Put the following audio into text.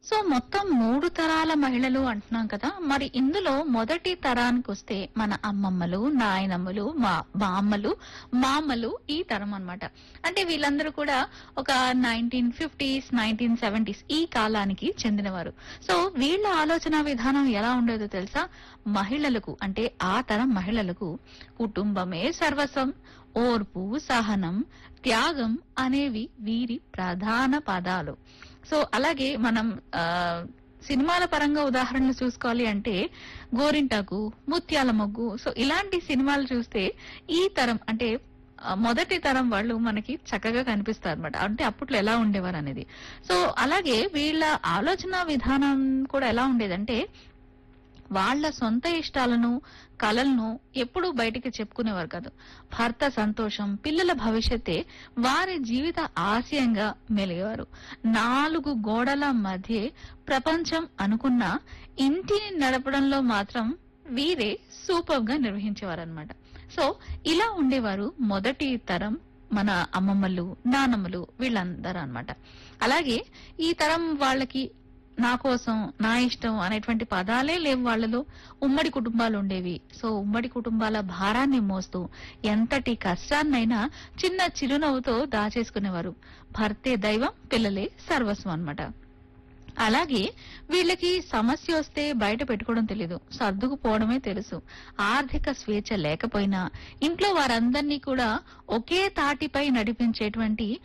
so మొత్తం మూడు తరాల మహిళలు అంటున్నాం కదా మరి ఇందులో మొదటి తరానికి వస్తే మన అమ్మమ్మలు నాయనమ్మలు మా బామ్మలు మామలు ఈ తరం అన్నమాట అంటే వీళ్ళందరూ కూడా ఒక నైన్టీన్ ఫిఫ్టీస్ నైన్టీన్ సెవెంటీస్ ఈ కాలానికి చెందినవారు సో వీళ్ళ ఆలోచన విధానం ఎలా ఉండేదో తెలుసా మహిళలకు అంటే ఆ తరం మహిళలకు కుటుంబమే సర్వస్వం ఓర్పు సహనం త్యాగం అనేవి వీరి ప్రధాన పదాలు సో అలాగే మనం ఆ, సినిమాల పరంగా ఉదాహరణలు చూసుకోవాలి అంటే గోరింటాకు ముత్యాల మొగ్గు సో ఇలాంటి సినిమాలు చూస్తే ఈ తరం అంటే ఆ, మొదటి తరం వాళ్ళు మనకి చక్కగా కనిపిస్తారు అనమాట అంటే అప్పట్లో ఎలా ఉండేవారు అనేది సో అలాగే వీళ్ళ ఆలోచన విధానం కూడా ఎలా ఉండేదంటే వాళ్ళ సొంత ఇష్టాలను కలలను ఎప్పుడూ బయటికి చెప్పుకునేవారు కాదు భర్త సంతోషం పిల్లల భవిష్యత్తే వారి జీవిత ఆశయంగా మెలిగేవారు నాలుగు గోడల మధ్య ప్రపంచం అనుకున్న ఇంటిని నడపడంలో మాత్రం వీరే సూపర్ గా నిర్వహించేవారు అనమాట సో ఇలా ఉండేవారు మొదటి తరం మన అమ్మమ్మలు నానమ్మలు వీళ్ళందరూ అన్నమాట అలాగే ఈ తరం వాళ్ళకి నా కోసం నా ఇష్టం అనేటువంటి పదాలే లేవు వాళ్ళలో ఉమ్మడి కుటుంబాలు ఉండేవి సో ఉమ్మడి కుటుంబాల భారాన్ని మోస్తూ ఎంతటి కష్టాన్నైనా చిన్న చిరునవ్వుతో దాచేసుకునేవారు భర్తే దైవం పిల్లలే సర్వస్వం అన్నమాట అలాగే వీళ్ళకి సమస్య వస్తే బయట పెట్టుకోవడం తెలీదు సర్దుకుపోవడమే తెలుసు ఆర్థిక స్వేచ్ఛ లేకపోయినా ఇంట్లో వారందరినీ కూడా ఒకే తాటిపై నడిపించేటువంటి